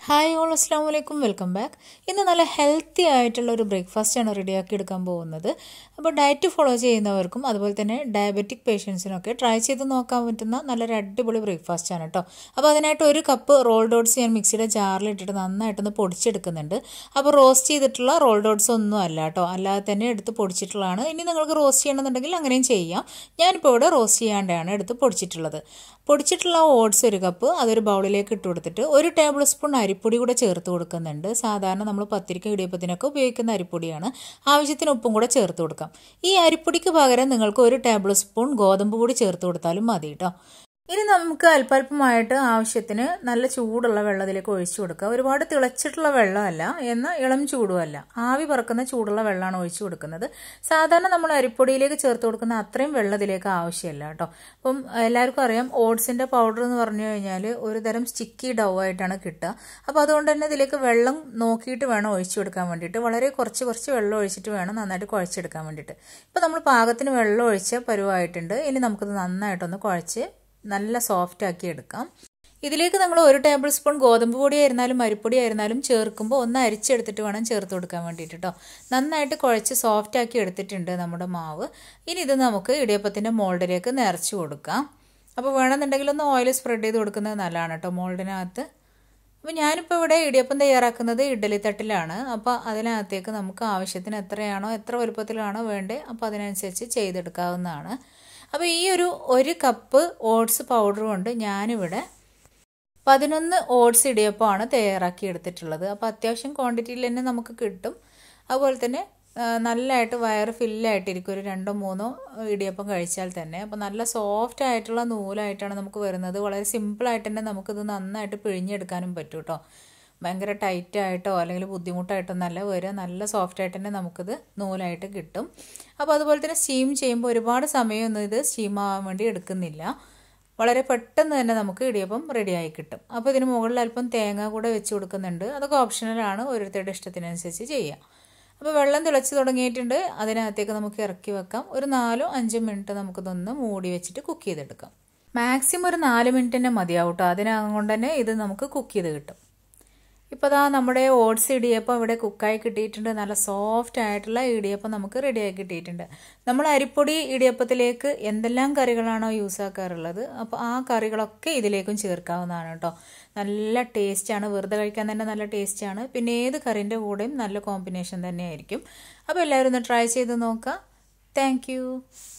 hi all അസ്സാം വലൈക്കും welcome back ഇന്ന് നല്ല ഹെൽത്തി ആയിട്ടുള്ള ഒരു ബ്രേക്ക്ഫാസ്റ്റാണ് റെഡിയാക്കി എടുക്കാൻ പോകുന്നത് അപ്പോൾ ഡയറ്റ് ഫോളോ ചെയ്യുന്നവർക്കും അതുപോലെ തന്നെ ഡയബറ്റിക് പേഷ്യൻസിനൊക്കെ ട്രൈ ചെയ്ത് നോക്കാൻ പറ്റുന്ന നല്ലൊരു അടിപൊളി ബ്രേക്ക്ഫാസ്റ്റാണ് കേട്ടോ അപ്പോൾ അതിനായിട്ട് ഒരു കപ്പ് റോൾ ഡോട്ട്സ് ഞാൻ മിക്സിയുടെ ജാറിലിട്ടിട്ട് നന്നായിട്ടൊന്ന് പൊടിച്ചെടുക്കുന്നുണ്ട് അപ്പോൾ റോസ്റ്റ് ചെയ്തിട്ടുള്ള റോൾ ഡോട്ട്സ് ഒന്നും അല്ല കേട്ടോ അല്ലാതെ തന്നെ എടുത്ത് പൊടിച്ചിട്ടുള്ളതാണ് ഇനി നിങ്ങൾക്ക് റോസ്റ്റ് ചെയ്യണമെന്നുണ്ടെങ്കിൽ അങ്ങനെയും ചെയ്യാം ഞാനിപ്പോൾ ഇവിടെ റോസ്റ്റ് ചെയ്യാണ്ടാണ് എടുത്ത് പൊടിച്ചിട്ടുള്ളത് പൊടിച്ചിട്ടുള്ള ഓട്സ് ഒരു കപ്പ് അതൊരു ബൗളിലേക്ക് ഇട്ട് കൊടുത്തിട്ട് ഒരു ടേബിൾ സ്പൂൺ അരിപ്പൊടി കൂടെ ചേർത്ത് കൊടുക്കുന്നുണ്ട് സാധാരണ നമ്മൾ പത്തിരിക്ക ഇടിയപ്പത്തിനൊക്കെ ഉപയോഗിക്കുന്ന അരിപ്പൊടിയാണ് ആവശ്യത്തിന് ഉപ്പും കൂടെ ചേർത്ത് കൊടുക്കാം ഈ അരിപ്പൊടിക്ക് പകരം നിങ്ങൾക്ക് ഒരു ടേബിൾ സ്പൂൺ ഗോതമ്പ് പൊടി ചേർത്ത് കൊടുത്താലും മതി കേട്ടോ ഇനി നമുക്ക് അല്പല്പമായിട്ട് ആവശ്യത്തിന് നല്ല ചൂടുള്ള വെള്ളത്തിലേക്ക് ഒഴിച്ചു കൊടുക്കുക ഒരുപാട് തിളച്ചിട്ടുള്ള വെള്ളമല്ല എന്നാൽ ഇളം ചൂടുമല്ല ആവി പറക്കുന്ന ചൂടുള്ള വെള്ളമാണ് ഒഴിച്ചു കൊടുക്കുന്നത് സാധാരണ നമ്മൾ അരിപ്പൊടിയിലേക്ക് ചേർത്ത് കൊടുക്കുന്ന അത്രയും വെള്ളത്തിലേക്ക് ആവശ്യമില്ല കേട്ടോ അപ്പം എല്ലാവർക്കും അറിയാം ഓട്സിൻ്റെ പൗഡർ എന്ന് പറഞ്ഞു കഴിഞ്ഞാൽ ഒരു തരം സ്റ്റിക്കി ഡൗ ആയിട്ടാണ് കിട്ടുക അപ്പോൾ അതുകൊണ്ട് തന്നെ ഇതിലേക്ക് വെള്ളം നോക്കിയിട്ട് വേണം ഒഴിച്ചു കൊടുക്കാൻ വേണ്ടിയിട്ട് വളരെ കുറച്ച് കുറച്ച് വെള്ളം ഒഴിച്ചിട്ട് വേണം നന്നായിട്ട് കുഴച്ചെടുക്കാൻ വേണ്ടിയിട്ട് ഇപ്പോൾ നമ്മൾ പാകത്തിന് വെള്ളം ഒഴിച്ച പരുവായിട്ടുണ്ട് ഇനി നമുക്കിത് നന്നായിട്ടൊന്ന് കുഴച്ച് നല്ല സോഫ്റ്റ് ആക്കി എടുക്കാം ഇതിലേക്ക് നമ്മൾ ഒരു ടേബിൾ സ്പൂൺ ഗോതമ്പ് പൊടി ആയിരുന്നാലും അരിപ്പൊടി ആയിരുന്നാലും ചേർക്കുമ്പോൾ ഒന്ന് അരിച്ചെടുത്തിട്ട് വേണം ചേർത്ത് കൊടുക്കാൻ വേണ്ടിയിട്ട് കേട്ടോ നന്നായിട്ട് കുഴച്ച് സോഫ്റ്റ് ആക്കി എടുത്തിട്ടുണ്ട് നമ്മുടെ മാവ് ഇനി ഇത് നമുക്ക് ഇടിയപ്പത്തിൻ്റെ മോൾഡിലേക്ക് നിറച്ച് കൊടുക്കാം അപ്പോൾ വേണമെന്നുണ്ടെങ്കിൽ ഒന്ന് ഓയിൽ സ്പ്രെഡ് ചെയ്ത് കൊടുക്കുന്നത് നല്ലതാണ് കേട്ടോ മോൾഡിനകത്ത് അപ്പോൾ ഞാനിപ്പോൾ ഇവിടെ ഇടിയപ്പം തയ്യാറാക്കുന്നത് ഇഡ്ഡലി തട്ടിലാണ് അപ്പോൾ അതിനകത്തേക്ക് നമുക്ക് ആവശ്യത്തിന് എത്രയാണോ എത്ര വലുപ്പത്തിലാണോ വേണ്ടത് അപ്പോൾ അതിനനുസരിച്ച് ചെയ്തെടുക്കാവുന്നതാണ് അപ്പോൾ ഈ ഒരു ഒരു കപ്പ് ഓട്സ് പൗഡർ കൊണ്ട് ഞാനിവിടെ പതിനൊന്ന് ഓട്സ് ഇടിയപ്പമാണ് തയ്യാറാക്കി എടുത്തിട്ടുള്ളത് അപ്പോൾ അത്യാവശ്യം ക്വാണ്ടിറ്റിയിൽ തന്നെ നമുക്ക് കിട്ടും അതുപോലെ തന്നെ നല്ലതായിട്ട് വയറ് ഫില്ലായിട്ടിരിക്കും ഒരു രണ്ടോ മൂന്നോ ഇടിയപ്പം കഴിച്ചാൽ തന്നെ അപ്പോൾ നല്ല സോഫ്റ്റ് ആയിട്ടുള്ള നൂലായിട്ടാണ് നമുക്ക് വരുന്നത് വളരെ സിമ്പിളായിട്ട് തന്നെ നമുക്കിത് നന്നായിട്ട് പിഴിഞ്ഞെടുക്കാനും പറ്റും കേട്ടോ ഭയങ്കര ടൈറ്റായിട്ടോ അല്ലെങ്കിൽ ബുദ്ധിമുട്ടായിട്ടോ നല്ല വരിക നല്ല സോഫ്റ്റ് ആയിട്ട് തന്നെ നമുക്കിത് നൂലായിട്ട് കിട്ടും അപ്പോൾ അതുപോലെ തന്നെ സ്റ്റീം ചെയ്യുമ്പോൾ ഒരുപാട് സമയമൊന്നും ഇത് സ്റ്റീം ആവാൻ വേണ്ടി എടുക്കുന്നില്ല വളരെ പെട്ടെന്ന് തന്നെ നമുക്ക് ഇടിയപ്പം റെഡിയായി കിട്ടും അപ്പോൾ ഇതിന് മുകളിൽ അല്പം തേങ്ങ കൂടെ വെച്ച് കൊടുക്കുന്നുണ്ട് അതൊക്കെ ഓപ്ഷണലാണ് ഓരോരുത്തരുടെ ഇഷ്ടത്തിനനുസരിച്ച് ചെയ്യുക അപ്പോൾ വെള്ളം തിളച്ച് തുടങ്ങിയിട്ടുണ്ട് അതിനകത്തേക്ക് നമുക്ക് ഇറക്കി വെക്കാം ഒരു നാലോ അഞ്ചോ മിനിറ്റ് നമുക്കിതൊന്ന് മൂടി വെച്ചിട്ട് കുക്ക് ചെയ്തെടുക്കാം മാക്സിമം ഒരു നാല് മിനിറ്റ് തന്നെ മതിയാവും കേട്ടോ അതിനകം തന്നെ ഇത് നമുക്ക് കുക്ക് ചെയ്ത് കിട്ടും ഇപ്പോൾ ദാ നമ്മുടെ ഓട്സ് ഇടിയപ്പം ഇവിടെ കുക്കായി കിട്ടിയിട്ടുണ്ട് നല്ല സോഫ്റ്റ് ആയിട്ടുള്ള ഇടിയപ്പം നമുക്ക് റെഡിയായി കിട്ടിയിട്ടുണ്ട് നമ്മൾ അരിപ്പൊടി ഇടിയപ്പത്തിലേക്ക് എന്തെല്ലാം കറികളാണോ യൂസ് ആക്കാറുള്ളത് അപ്പോൾ ആ കറികളൊക്കെ ഇതിലേക്കും ചേർക്കാവുന്നതാണ് കേട്ടോ നല്ല ടേസ്റ്റാണ് വെറുതെ കഴിക്കാൻ തന്നെ നല്ല ടേസ്റ്റാണ് പിന്നെ ഏത് കറിൻ്റെ കൂടെയും നല്ല കോമ്പിനേഷൻ തന്നെയായിരിക്കും അപ്പോൾ എല്ലാവരും ഒന്ന് ട്രൈ ചെയ്ത് നോക്കാം താങ്ക്